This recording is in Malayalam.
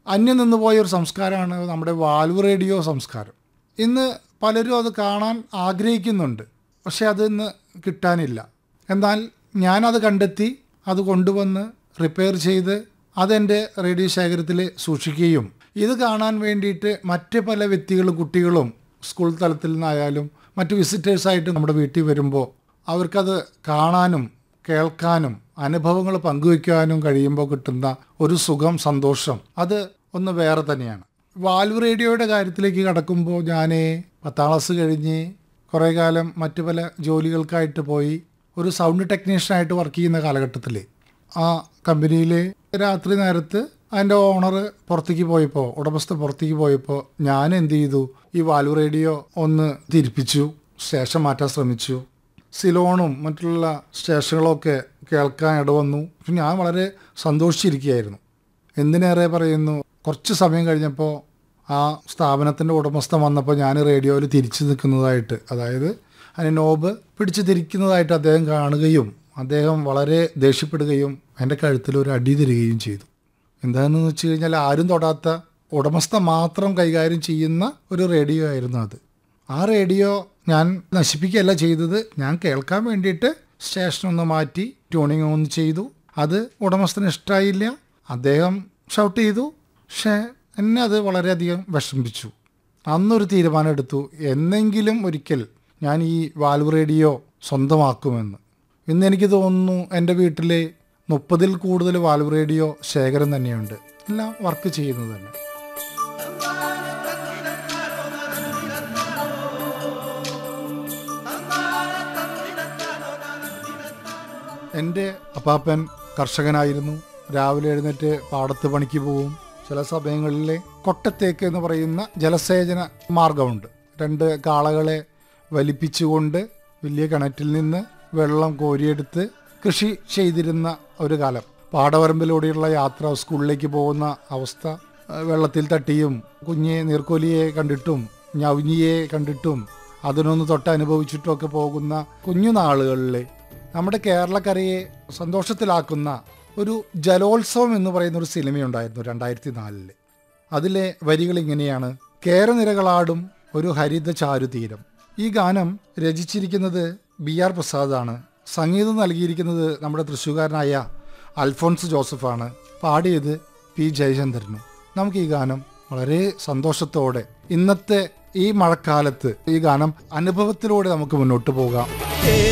അന്യം നിന്ന് പോയ ഒരു സംസ്കാരമാണ് നമ്മുടെ വാൽവ് റേഡിയോ സംസ്കാരം ഇന്ന് പലരും അത് കാണാൻ ആഗ്രഹിക്കുന്നുണ്ട് പക്ഷെ അത് ഇന്ന് കിട്ടാനില്ല എന്നാൽ ഞാനത് കണ്ടെത്തി അത് കൊണ്ടുവന്ന് റിപ്പയർ ചെയ്ത് അതെൻ്റെ റേഡിയോ ശേഖരത്തിൽ സൂക്ഷിക്കുകയും ഇത് കാണാൻ വേണ്ടിയിട്ട് മറ്റ് പല വ്യക്തികളും കുട്ടികളും സ്കൂൾ തലത്തിൽ നിന്നായാലും മറ്റ് വിസിറ്റേഴ്സായിട്ട് നമ്മുടെ വീട്ടിൽ വരുമ്പോൾ അവർക്കത് കാണാനും കേൾക്കാനും അനുഭവങ്ങൾ പങ്കുവയ്ക്കാനും കഴിയുമ്പോൾ കിട്ടുന്ന ഒരു സുഖം സന്തോഷം അത് ഒന്ന് വേറെ തന്നെയാണ് വാൽവ് റേഡിയോയുടെ കാര്യത്തിലേക്ക് കടക്കുമ്പോൾ ഞാൻ പത്താം ക്ലാസ് കഴിഞ്ഞ് കുറേ കാലം മറ്റു പല ജോലികൾക്കായിട്ട് പോയി ഒരു സൗണ്ട് ടെക്നീഷ്യനായിട്ട് വർക്ക് ചെയ്യുന്ന കാലഘട്ടത്തിൽ ആ കമ്പനിയിൽ രാത്രി നേരത്ത് അതിൻ്റെ ഓണർ പുറത്തേക്ക് പോയപ്പോൾ ഉടമസ്ഥ പുറത്തേക്ക് പോയപ്പോൾ ഞാൻ എന്ത് ചെയ്തു ഈ വാൽവ് റേഡിയോ ഒന്ന് തിരിപ്പിച്ചു സ്റ്റേഷൻ മാറ്റാൻ ശ്രമിച്ചു സിലോണും മറ്റുള്ള സ്റ്റേഷനുകളൊക്കെ കേൾക്കാൻ ഇടവന്നു പക്ഷെ ഞാൻ വളരെ സന്തോഷിച്ചിരിക്കുകയായിരുന്നു എന്തിനേറെ പറയുന്നു കുറച്ച് സമയം കഴിഞ്ഞപ്പോൾ ആ സ്ഥാപനത്തിൻ്റെ ഉടമസ്ഥൻ വന്നപ്പോൾ ഞാൻ റേഡിയോയിൽ തിരിച്ചു നിൽക്കുന്നതായിട്ട് അതായത് അതിന് നോബ് പിടിച്ച് തിരിക്കുന്നതായിട്ട് അദ്ദേഹം കാണുകയും അദ്ദേഹം വളരെ ദേഷ്യപ്പെടുകയും എൻ്റെ കഴുത്തിൽ ഒരു അടി തരികയും ചെയ്തു എന്താണെന്ന് വെച്ച് കഴിഞ്ഞാൽ ആരും തൊടാത്ത ഉടമസ്ഥ മാത്രം കൈകാര്യം ചെയ്യുന്ന ഒരു റേഡിയോ ആയിരുന്നു അത് ആ റേഡിയോ ഞാൻ നശിപ്പിക്കുകയല്ല ചെയ്തത് ഞാൻ കേൾക്കാൻ വേണ്ടിയിട്ട് സ്റ്റേഷൻ ഒന്ന് മാറ്റി ട്യൂണിങ് ഒന്ന് ചെയ്തു അത് ഉടമസ്ഥന് ഇഷ്ടമായില്ല അദ്ദേഹം ഷൗട്ട് ചെയ്തു പക്ഷേ എന്നെ അത് വളരെയധികം വിഷമിപ്പിച്ചു അന്നൊരു തീരുമാനം എടുത്തു എന്നെങ്കിലും ഒരിക്കൽ ഞാൻ ഈ വാൽവ് റേഡിയോ സ്വന്തമാക്കുമെന്ന് ഇന്ന് എനിക്ക് തോന്നുന്നു എൻ്റെ വീട്ടിൽ മുപ്പതിൽ കൂടുതൽ വാൽവ് റേഡിയോ ശേഖരം തന്നെയുണ്ട് എല്ലാം വർക്ക് ചെയ്യുന്നത് തന്നെ എൻ്റെ അപ്പാപ്പൻ കർഷകനായിരുന്നു രാവിലെ എഴുന്നേറ്റ് പാടത്ത് പണിക്ക് പോവും ചില സമയങ്ങളിൽ കൊട്ടത്തേക്ക് എന്ന് പറയുന്ന ജലസേചന മാർഗമുണ്ട് രണ്ട് കാളകളെ വലിപ്പിച്ചുകൊണ്ട് വലിയ കിണറ്റിൽ നിന്ന് വെള്ളം കോരിയെടുത്ത് കൃഷി ചെയ്തിരുന്ന ഒരു കാലം പാടവരമ്പിലൂടെയുള്ള യാത്ര സ്കൂളിലേക്ക് പോകുന്ന അവസ്ഥ ആ, വെള്ളത്തിൽ തട്ടിയും കുഞ്ഞെ നീർക്കോലിയെ കണ്ടിട്ടും ഞവഞ്ഞിയെ കണ്ടിട്ടും അതിനൊന്ന് തൊട്ട് അനുഭവിച്ചിട്ടുമൊക്കെ പോകുന്ന കുഞ്ഞുനാളുകളിൽ നമ്മുടെ കേരളക്കരയെ സന്തോഷത്തിലാക്കുന്ന ഒരു ജലോത്സവം എന്ന് പറയുന്ന ഒരു സിനിമയുണ്ടായിരുന്നു രണ്ടായിരത്തി നാലില് അതിലെ വരികൾ ഇങ്ങനെയാണ് കേരനിരകളാടും ഒരു ഹരിത ചാരുതീരം ഈ ഗാനം രചിച്ചിരിക്കുന്നത് ബി ആർ പ്രസാദാണ് സംഗീതം നൽകിയിരിക്കുന്നത് നമ്മുടെ തൃശ്ശൂകാരനായ അൽഫോൺസ് ജോസഫാണ് പാടിയത് പി ജയചന്ദ്രനും നമുക്ക് ഈ ഗാനം വളരെ സന്തോഷത്തോടെ ഇന്നത്തെ ഈ മഴക്കാലത്ത് ഈ ഗാനം അനുഭവത്തിലൂടെ നമുക്ക് മുന്നോട്ട് പോകാം